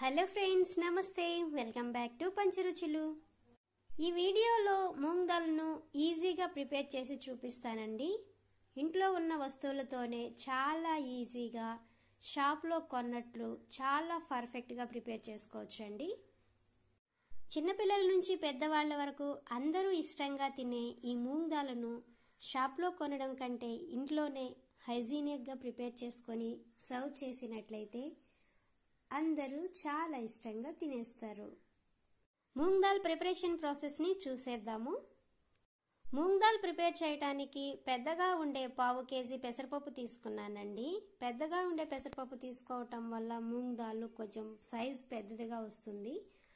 hello friends నమస్తే welcome back to Pancharuchulu ఈ వీడియోలో మూంగ్ దాల్ను ఈజీగా ప్రిపేర్ చేసి చూపిస్తానండి ఇంట్లో ఉన్న వస్తువులతోనే చాలా ఈజీగా షాప్లో కొన్నట్లు చాలా పర్ఫెక్ట్గా ప్రిపేర్ చేసుకోవచ్చండి చిన్నపిల్లల నుంచి పెద్దవాళ్ళ వరకు అందరూ ఇష్టంగా తినే ఈ మూంగ్ దాలను షాప్లో కొనడం కంటే ఇంట్లోనే హైజీనిక్గా ప్రిపేర్ చేసుకొని సర్వ్ చేసినట్లయితే అందరూ చాలా ఇష్టంగా తినేస్తారు మూంగ్ దాల్ ప్రిపరేషన్ ప్రాసెస్ని చూసేద్దాము మూంగ్ దాల్ ప్రిపేర్ చేయడానికి పెద్దగా ఉండే పావు కేజీ పెసరపప్పు తీసుకున్నానండి పెద్దగా ఉండే పెసరపప్పు తీసుకోవటం వల్ల మూంగ్ దాల్ కొంచెం సైజ్ పెద్దదిగా వస్తుంది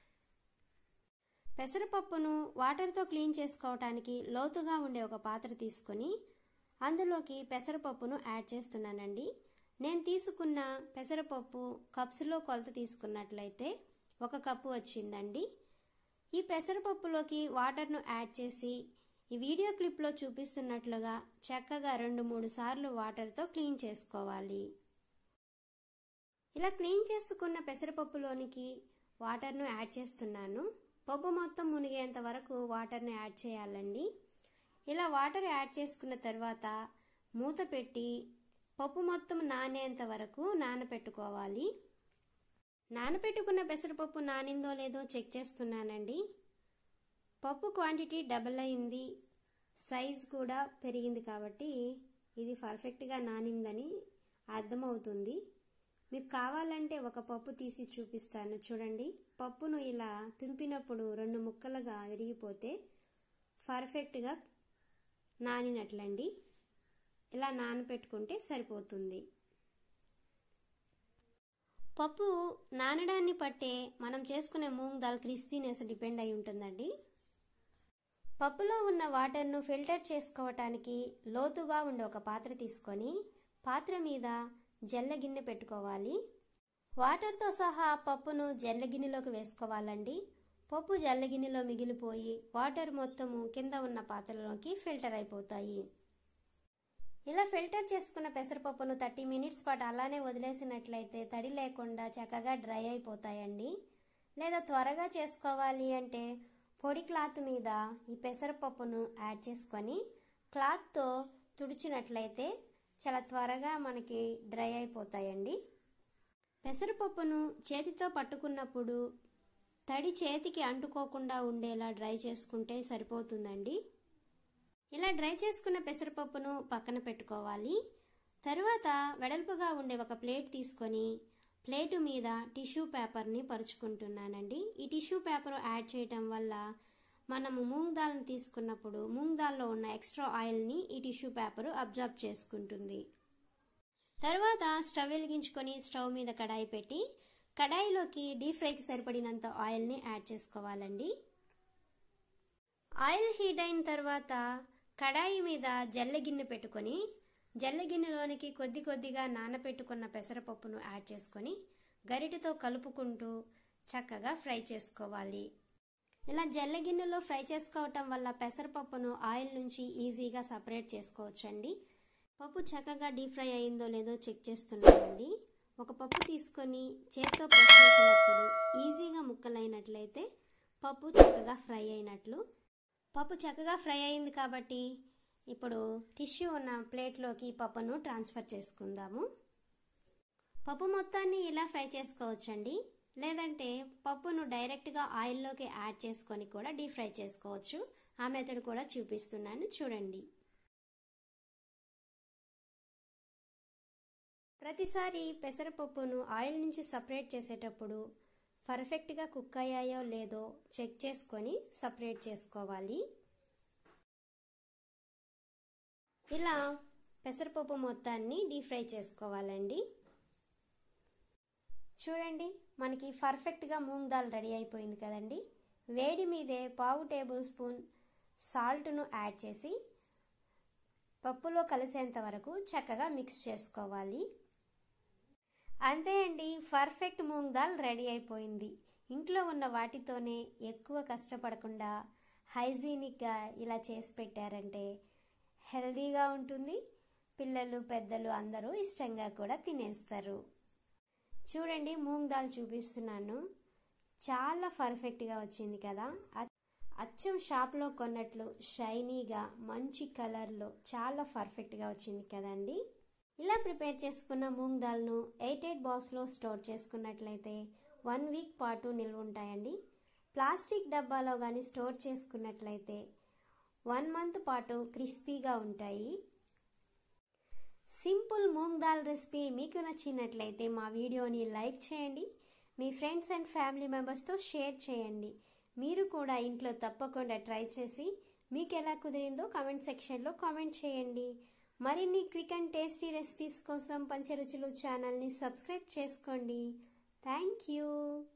పెసరపప్పును వాటర్తో క్లీన్ చేసుకోవటానికి లోతుగా ఉండే ఒక పాత్ర తీసుకొని అందులోకి పెసరపప్పును యాడ్ చేస్తున్నానండి నేను తీసుకున్న పెసరపప్పు కప్స్లో కొలత తీసుకున్నట్లయితే ఒక కప్పు వచ్చిందండి ఈ పెసరపప్పులోకి వాటర్ను యాడ్ చేసి ఈ వీడియో క్లిప్లో చూపిస్తున్నట్లుగా చక్కగా రెండు మూడు సార్లు వాటర్తో క్లీన్ చేసుకోవాలి ఇలా క్లీన్ చేసుకున్న పెసరపప్పులోనికి వాటర్ను యాడ్ చేస్తున్నాను పప్పు మొత్తం మునిగేంత వరకు వాటర్ని యాడ్ చేయాలండి ఇలా వాటర్ యాడ్ చేసుకున్న తర్వాత మూత పెట్టి పప్పు మొత్తం నానేంత వరకు నానపెట్టుకోవాలి నానపెట్టుకున్న పెసరపప్పు నానిందో లేదో చెక్ చేస్తున్నానండి పప్పు క్వాంటిటీ డబల్ అయింది సైజ్ కూడా పెరిగింది కాబట్టి ఇది పర్ఫెక్ట్గా నానిందని అర్థమవుతుంది మీకు కావాలంటే ఒక పప్పు తీసి చూపిస్తాను చూడండి పప్పును ఇలా తుంపినప్పుడు రెండు ముక్కలుగా విరిగిపోతే పర్ఫెక్ట్గా నానినట్లండి ఇలా నానపెట్టుకుంటే సరిపోతుంది పప్పు నానడాన్ని పట్టే మనం చేసుకునే మూంగ్ దాల్ క్రిస్పీనెస్ డిపెండ్ అయి ఉంటుందండి పప్పులో ఉన్న వాటర్ను ఫిల్టర్ చేసుకోవటానికి లోతుగా ఉండే ఒక పాత్ర తీసుకొని పాత్ర మీద జల్ల గిన్నె పెట్టుకోవాలి వాటర్తో సహా పప్పును జల్ల గిన్నెలోకి వేసుకోవాలండి పప్పు జల్ల గిన్నెలో మిగిలిపోయి వాటర్ మొత్తము కింద ఉన్న పాత్రలోకి ఫిల్టర్ అయిపోతాయి ఇలా ఫిల్టర్ చేసుకున్న పెసరపప్పును థర్టీ మినిట్స్ పాటు అలానే వదిలేసినట్లయితే తడి లేకుండా చక్కగా డ్రై అయిపోతాయండి లేదా త్వరగా చేసుకోవాలి అంటే పొడి క్లాత్ మీద ఈ పెసరపప్పును యాడ్ చేసుకొని క్లాత్తో తుడిచినట్లయితే చాలా త్వరగా మనకి డ్రై అయిపోతాయండి పెసరపప్పును చేతితో పట్టుకున్నప్పుడు తడి చేతికి అంటుకోకుండా ఉండేలా డ్రై చేసుకుంటే సరిపోతుందండి ఇలా డ్రై చేసుకున్న పెసరపప్పును పక్కన పెట్టుకోవాలి తరువాత వెడల్పుగా ఉండే ఒక ప్లేట్ తీసుకొని ప్లేటు మీద టిష్యూ పేపర్ని పరుచుకుంటున్నానండి ఈ టిష్యూ పేపర్ యాడ్ చేయటం వల్ల మనము మూంగ్ దాల్ని తీసుకున్నప్పుడు మూంగ్ దాల్లో ఉన్న ఎక్స్ట్రా ఆయిల్ని ఈ టిష్యూ పేపర్ అబ్జర్బ్ చేసుకుంటుంది తర్వాత స్టవ్ వెలిగించుకొని స్టవ్ మీద కడాయి పెట్టి కడాయిలోకి డీప్ ఫ్రైకి సరిపడినంత ఆయిల్ని యాడ్ చేసుకోవాలండి ఆయిల్ హీట్ అయిన తర్వాత కడాయి మీద జల్లె గిన్నె పెట్టుకొని జల్లె గిన్నెలోనికి కొద్ది కొద్దిగా నానపెట్టుకున్న పెసరపప్పును యాడ్ చేసుకొని గరిటెతో కలుపుకుంటూ చక్కగా ఫ్రై చేసుకోవాలి ఇలా జల్లె గిన్నెలో ఫ్రై చేసుకోవటం వల్ల పెసరపప్పును ఆయిల్ నుంచి ఈజీగా సపరేట్ చేసుకోవచ్చండి పప్పు చక్కగా డీప్ ఫ్రై అయిందో లేదో చెక్ చేస్తున్నానండి ఒక పప్పు తీసుకొని చేత్తో ప్రెస్ చేసినప్పుడు ఈజీగా ముక్కలైనట్లయితే పప్పు చక్కగా ఫ్రై అయినట్లు పప్పు చక్కగా ఫ్రై అయింది కాబట్టి ఇప్పుడు టిష్యూ ఉన్న ప్లేట్లోకి పప్పును ట్రాన్స్ఫర్ చేసుకుందాము పప్పు మొత్తాన్ని ఇలా ఫ్రై చేసుకోవచ్చండి లేదంటే పప్పును డైరెక్ట్గా ఆయిల్లోకి యాడ్ చేసుకొని కూడా డీప్ ఫ్రై చేసుకోవచ్చు ఆ మెథడ్ కూడా చూపిస్తున్నాను చూడండి ప్రతిసారి పెసరపప్పును ఆయిల్ నుంచి సపరేట్ చేసేటప్పుడు పర్ఫెక్ట్గా కుక్ అయ్యాయో లేదో చెక్ చేసుకొని సపరేట్ చేసుకోవాలి ఇలా పెసరపప్పు మొత్తాన్ని డీప్ ఫ్రై చేసుకోవాలండి చూడండి మనకి పర్ఫెక్ట్గా మూంగ్ దాల్ రెడీ అయిపోయింది కదండి వేడి మీదే పావు టేబుల్ స్పూన్ సాల్ట్ను యాడ్ చేసి పప్పులో కలిసేంత వరకు చక్కగా మిక్స్ చేసుకోవాలి అంతే అండి పర్ఫెక్ట్ మూంగ్ దాల్ రెడీ అయిపోయింది ఇంట్లో ఉన్న వాటితోనే ఎక్కువ కష్టపడకుండా హైజీనిక్గా ఇలా చేసి పెట్టారంటే హెల్దీగా ఉంటుంది పిల్లలు పెద్దలు అందరూ ఇష్టంగా కూడా తినేస్తారు చూడండి మూంగ్ దాల్ చూపిస్తున్నాను చాలా పర్ఫెక్ట్గా వచ్చింది కదా అచ్చం షాప్లో కొన్నట్లు షైనీగా మంచి కలర్లో చాలా పర్ఫెక్ట్గా వచ్చింది కదండి ఇలా ప్రిపేర్ చేసుకున్న మూంగ్ దాల్ను ఎయిట్ ఎయిట్ బాక్స్లో స్టోర్ చేసుకున్నట్లయితే వన్ వీక్ పాటు నిల్వ ఉంటాయండి ప్లాస్టిక్ డబ్బాలో కానీ స్టోర్ చేసుకున్నట్లయితే వన్ మంత్ పాటు క్రిస్పీగా ఉంటాయి సింపుల్ మూంగ్ దాల్ రెసిపీ మీకు నచ్చినట్లయితే మా వీడియోని లైక్ చేయండి మీ ఫ్రెండ్స్ అండ్ ఫ్యామిలీ మెంబర్స్తో షేర్ చేయండి మీరు కూడా ఇంట్లో తప్పకుండా ట్రై చేసి మీకు ఎలా కుదిరిందో కామెంట్ సెక్షన్లో కామెంట్ చేయండి మరిన్ని క్విక్ అండ్ టేస్టీ రెసిపీస్ కోసం పంచరుచులు ఛానల్ని సబ్స్క్రైబ్ చేసుకోండి థ్యాంక్ యూ